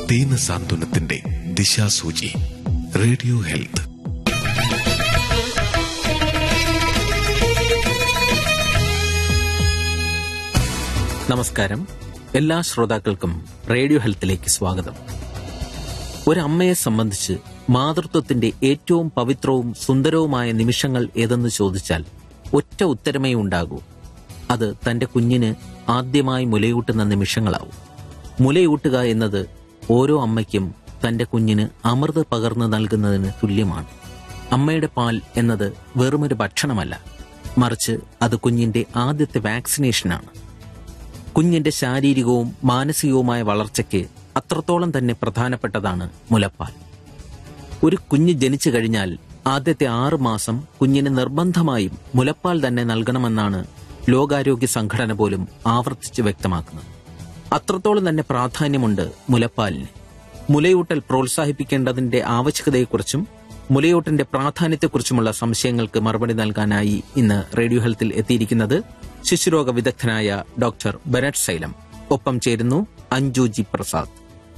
ദീന സാന്ത്വനത്തിന്റെ ദിശാസൂചി radio health നമസ്കാരം എല്ലാ ശ്രോതാക്കൾക്കും റേഡിയോ ഹെൽത്തിലേക്ക് സ്വാഗതം ഒരമ്മയെ സംബന്ധിച്ച് മാതൃത്വത്തിന്റെ ഏറ്റവും പവിത്രവും സുന്ദരവുമായ നിമിഷങ്ങൾ ഏതെന്ന് ചോദിച്ചാൽ ഒറ്റ ഉത്തരമേ ഉണ്ടാകൂ അത് തന്റെ കുഞ്ഞിന് ആദ്യമായി മുലയൂട്ടുന്ന നിമിഷങ്ങളാവും മുലയൂട്ടുക എന്നത് ഓരോ അമ്മയ്ക്കും തന്റെ കുഞ്ഞിന് അമൃത് പകർന്നു നൽകുന്നതിന് തുല്യമാണ് അമ്മയുടെ പാൽ എന്നത് വെറുമൊരു ഭക്ഷണമല്ല മറിച്ച് അത് കുഞ്ഞിന്റെ ആദ്യത്തെ വാക്സിനേഷനാണ് കുഞ്ഞിന്റെ ശാരീരികവും മാനസികവുമായ വളർച്ചയ്ക്ക് അത്രത്തോളം തന്നെ പ്രധാനപ്പെട്ടതാണ് മുലപ്പാൽ ഒരു കുഞ്ഞ് ജനിച്ചു കഴിഞ്ഞാൽ ആദ്യത്തെ ആറു മാസം കുഞ്ഞിന് നിർബന്ധമായും മുലപ്പാൽ തന്നെ നൽകണമെന്നാണ് ലോകാരോഗ്യ സംഘടന പോലും ആവർത്തിച്ച് വ്യക്തമാക്കുന്നത് അത്രത്തോളം തന്നെ പ്രാധാന്യമുണ്ട് മുലപ്പാലിന് മുലയൂട്ടൽ പ്രോത്സാഹിപ്പിക്കേണ്ടതിന്റെ ആവശ്യകതയെക്കുറിച്ചും മുലയൂട്ടിന്റെ പ്രാധാന്യത്തെക്കുറിച്ചുമുള്ള സംശയങ്ങൾക്ക് മറുപടി നൽകാനായി ഇന്ന് റേഡിയോ ഹെൽത്തിൽ എത്തിയിരിക്കുന്നത് ശിശുരോഗ വിദഗ്ധനായ ഡോക്ടർ ബെനറ്റ് സൈലം ഒപ്പം ചേരുന്നു അഞ്ജു ജി പ്രസാദ്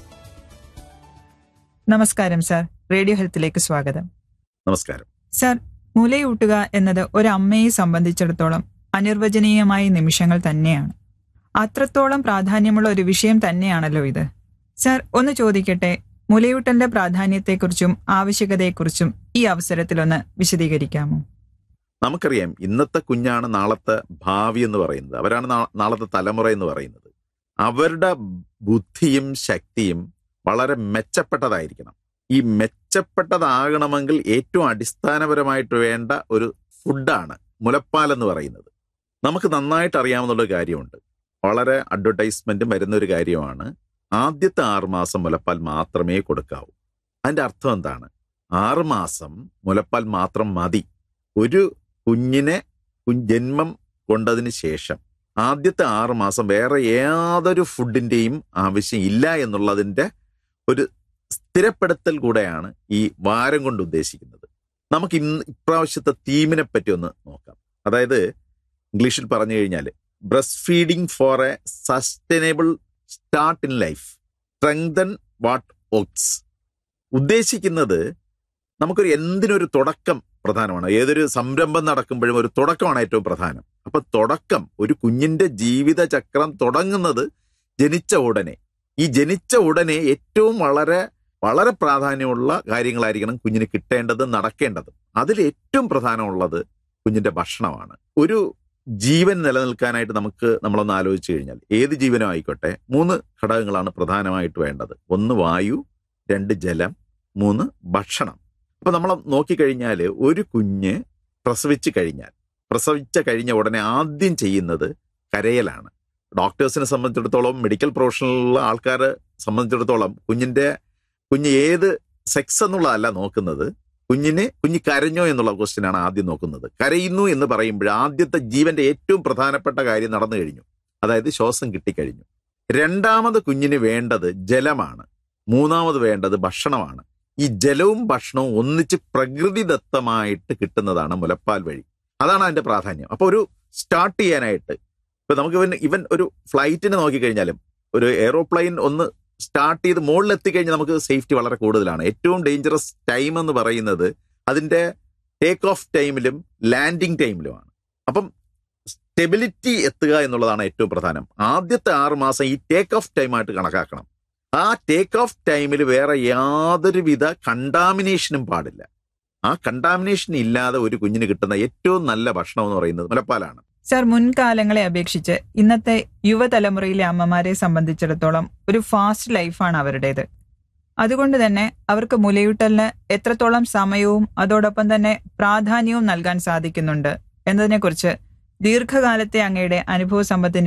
നമസ്കാരം സാർ റേഡിയോ ഹെൽത്തിലേക്ക് സ്വാഗതം നമസ്കാരം സാർ മുലയൂട്ടുക എന്നത് ഒരു അമ്മയെ സംബന്ധിച്ചിടത്തോളം അനിർവചനീയമായ നിമിഷങ്ങൾ തന്നെയാണ് അത്രത്തോളം പ്രാധാന്യമുള്ള ഒരു വിഷയം തന്നെയാണല്ലോ ഇത് സാർ ഒന്ന് ചോദിക്കട്ടെ മുലയൂട്ടലിന്റെ പ്രാധാന്യത്തെക്കുറിച്ചും ആവശ്യകതയെക്കുറിച്ചും ഈ അവസരത്തിലൊന്ന് വിശദീകരിക്കാമോ നമുക്കറിയാം ഇന്നത്തെ കുഞ്ഞാണ് നാളത്തെ ഭാവി എന്ന് പറയുന്നത് അവരാണ് നാ- നാളത്തെ തലമുറ എന്ന് പറയുന്നത് അവരുടെ ബുദ്ധിയും ശക്തിയും വളരെ മെച്ചപ്പെട്ടതായിരിക്കണം ഈ മെച്ചപ്പെട്ടതാകണമെങ്കിൽ ഏറ്റവും അടിസ്ഥാനപരമായിട്ട് വേണ്ട ഒരു ഫുഡാണ് മുലപ്പാൽ എന്ന് പറയുന്നത് നമുക്ക് നന്നായിട്ട് അറിയാവുന്ന ഒരു കാര്യമുണ്ട് വളരെ അഡ്വർടൈസ്മെന്റും വരുന്ന ഒരു കാര്യമാണ് ആദ്യത്തെ ആറുമാസം മുലപ്പാൽ മാത്രമേ കൊടുക്കാവൂ അതിന്റെ അർത്ഥം എന്താണ് ആറുമാസം മുലപ്പാൽ മാത്രം മതി ഒരു കുഞ്ഞിനെ കുഞ്ഞ് ജന്മം കൊണ്ടതിന് ശേഷം ആദ്യത്തെ ആറ് മാസം വേറെ യാതൊരു ഫുഡിന്റെയും ആവശ്യം ഇല്ല എന്നുള്ളതിന്റെ ഒരു സ്ഥിരപ്പെടുത്തൽ കൂടെയാണ് ഈ വാരം കൊണ്ട് ഉദ്ദേശിക്കുന്നത് നമുക്ക് ഇന്ന് ഇപ്രാവശ്യത്തെ തീമിനെ പറ്റി ഒന്ന് നോക്കാം അതായത് ഇംഗ്ലീഷിൽ പറഞ്ഞു കഴിഞ്ഞാൽ breastfeeding for a sustainable start in life strengthen what works ഉദ്ദേശിക്കുന്നത് നമുക്കൊരു എന്തിനൊരു തുടക്കം പ്രധാനമാണ് ഏതൊരു സംരംഭം നടക്കുമ്പോഴും ഒരു തുടക്കമാണ് ഏറ്റവും പ്രധാനം അപ്പൊ തുടക്കം ഒരു കുഞ്ഞിന്റെ ജീവിതചക്രം തുടങ്ങുന്നത് ജനിച്ച ഉടനെ ഈ ജനിച്ച ഉടനെ ഏറ്റവും വളരെ വളരെ പ്രാധാന്യമുള്ള കാര്യങ്ങളായിരിക്കണം കുഞ്ഞിന് കിട്ടേണ്ടതും നടക്കേണ്ടതും അതിൽ ഏറ്റവും പ്രധാനമുള്ളത് കുഞ്ഞിന്റെ ഭക്ഷണമാണ് ഒരു ജീവൻ നിലനിൽക്കാനായിട്ട് നമുക്ക് നമ്മളൊന്ന് ആലോചിച്ചു കഴിഞ്ഞാൽ ഏത് ജീവനും ആയിക്കോട്ടെ മൂന്ന് ഘടകങ്ങളാണ് പ്രധാനമായിട്ട് വേണ്ടത് ഒന്ന് വായു രണ്ട് ജലം മൂന്ന് ഭക്ഷണം അപ്പൊ നമ്മൾ നോക്കിക്കഴിഞ്ഞാൽ ഒരു കുഞ്ഞ് പ്രസവിച്ചു കഴിഞ്ഞാൽ പ്രസവിച്ച കഴിഞ്ഞ ഉടനെ ആദ്യം ചെയ്യുന്നത് കരയലാണ് ഡോക്ടേഴ്സിനെ സംബന്ധിച്ചിടത്തോളം മെഡിക്കൽ പ്രൊഫഷണലുള്ള ആൾക്കാരെ സംബന്ധിച്ചിടത്തോളം കുഞ്ഞിന്റെ കുഞ്ഞ് ഏത് സെക്സ് എന്നുള്ളതല്ല നോക്കുന്നത് കുഞ്ഞിന് കുഞ്ഞ് കരഞ്ഞോ എന്നുള്ള ക്വസ്റ്റ്യൻ ആണ് ആദ്യം നോക്കുന്നത് കരയുന്നു എന്ന് പറയുമ്പോൾ ആദ്യത്തെ ജീവന്റെ ഏറ്റവും പ്രധാനപ്പെട്ട കാര്യം നടന്നു കഴിഞ്ഞു അതായത് ശ്വാസം കിട്ടിക്കഴിഞ്ഞു രണ്ടാമത് കുഞ്ഞിന് വേണ്ടത് ജലമാണ് മൂന്നാമത് വേണ്ടത് ഭക്ഷണമാണ് ഈ ജലവും ഭക്ഷണവും ഒന്നിച്ച് പ്രകൃതിദത്തമായിട്ട് കിട്ടുന്നതാണ് മുലപ്പാൽ വഴി അതാണ് അതിന്റെ പ്രാധാന്യം അപ്പൊ ഒരു സ്റ്റാർട്ട് ചെയ്യാനായിട്ട് ഇപ്പൊ നമുക്ക് ഇവൻ ഇവൻ ഒരു ഫ്ലൈറ്റിനെ നോക്കിക്കഴിഞ്ഞാലും ഒരു എയറോപ്ലെയിൻ ഒന്ന് സ്റ്റാർട്ട് ചെയ്ത് മുകളിൽ എത്തിക്കഴിഞ്ഞാൽ നമുക്ക് സേഫ്റ്റി വളരെ കൂടുതലാണ് ഏറ്റവും ഡേഞ്ചറസ് ടൈം എന്ന് പറയുന്നത് അതിന്റെ ടേക്ക് ഓഫ് ടൈമിലും ലാൻഡിങ് ടൈമിലുമാണ് അപ്പം സ്റ്റെബിലിറ്റി എത്തുക എന്നുള്ളതാണ് ഏറ്റവും പ്രധാനം ആദ്യത്തെ ആറ് മാസം ഈ ടേക്ക് ഓഫ് ടൈമായിട്ട് കണക്കാക്കണം ആ ടേക്ക് ഓഫ് ടൈമിൽ വേറെ യാതൊരുവിധ കണ്ടാമിനേഷനും പാടില്ല ആ കണ്ടാമിനേഷൻ ഇല്ലാതെ ഒരു കുഞ്ഞിന് കിട്ടുന്ന ഏറ്റവും നല്ല ഭക്ഷണം എന്ന് പറയുന്നത് മുലപ്പാലാണ് സാർ മുൻകാലങ്ങളെ അപേക്ഷിച്ച് ഇന്നത്തെ യുവതലമുറയിലെ അമ്മമാരെ സംബന്ധിച്ചിടത്തോളം ഒരു ഫാസ്റ്റ് ലൈഫാണ് അവരുടേത് അതുകൊണ്ട് തന്നെ അവർക്ക് മുലയൂട്ടലിന് എത്രത്തോളം സമയവും അതോടൊപ്പം തന്നെ പ്രാധാന്യവും നൽകാൻ സാധിക്കുന്നുണ്ട് എന്നതിനെക്കുറിച്ച് ദീർഘകാലത്തെ അങ്ങയുടെ അനുഭവ സമ്പത്തിന്റെ